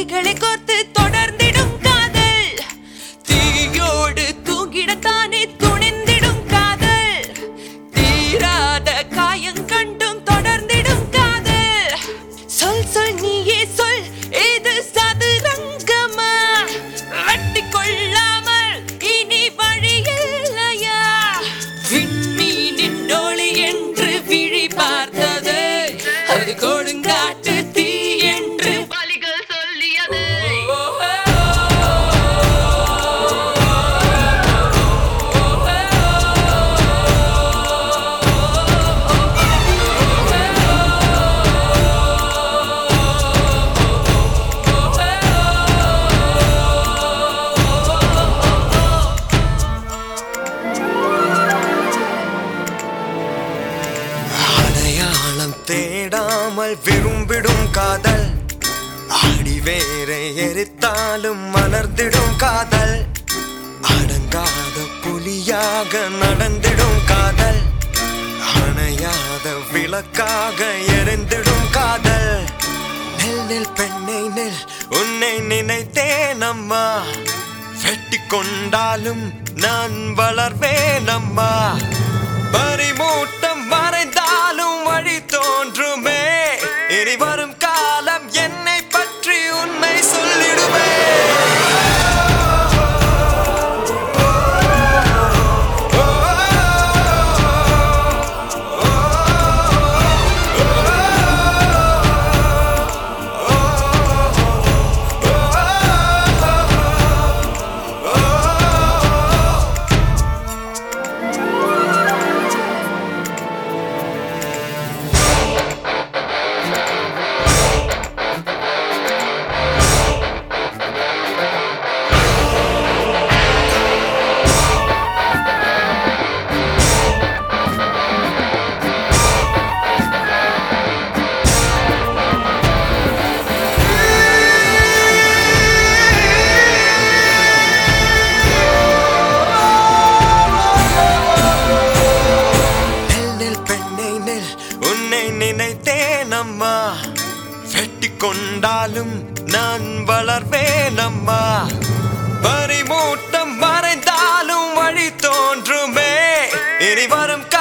கைகளை கோர்த்து தொடர்ந்திடும் காதல் தீயோடு தூங்கிடத்தானே துணிந்திடும் காதல் தீராத காயம் கண்டும் தொடர்ந்திடும் காதல் சொல் சொல் நீயே சொல் இது சதுரங்கமா வெட்டி கொள்ளாமல் இனி வழியில்லையா விண்மீனின் ஒளி என்று விழி பார்த்தது அது கொடுங்காட்டு தீ என்று வலிகள் சொல்லியது அடையாளம் தேடாமல் விரும்பிடும் காதல் ஆடி வேற எரித்தாலும் மலர்ந்திடும் காதல் அடங்காத புலியாக நடந்திடும் காதல் அணையாத விளக்காக எரிந்திடும் காதல் நெல் நெல் பெண்ணை நெல் உன்னை நினைத்தேன் அம்மா வெட்டி கொண்டாலும் நான் வளர்வேன் அம்மா பரிமூட்டம் மறைந்தாலும் வழி தோன்றுமே இனி வரும் காலம் என்னை பற்றி உண்மை சொல்லிடுமே நெல் நெல் பெண்ணை நெல் உன்னை நினைத்தேன் அம்மா வெட்டி கொண்டாலும் நான் வளர்வேன் அம்மா பரிமூட்டம் மறைந்தாலும் வழி தோன்றுமே இனி வரும்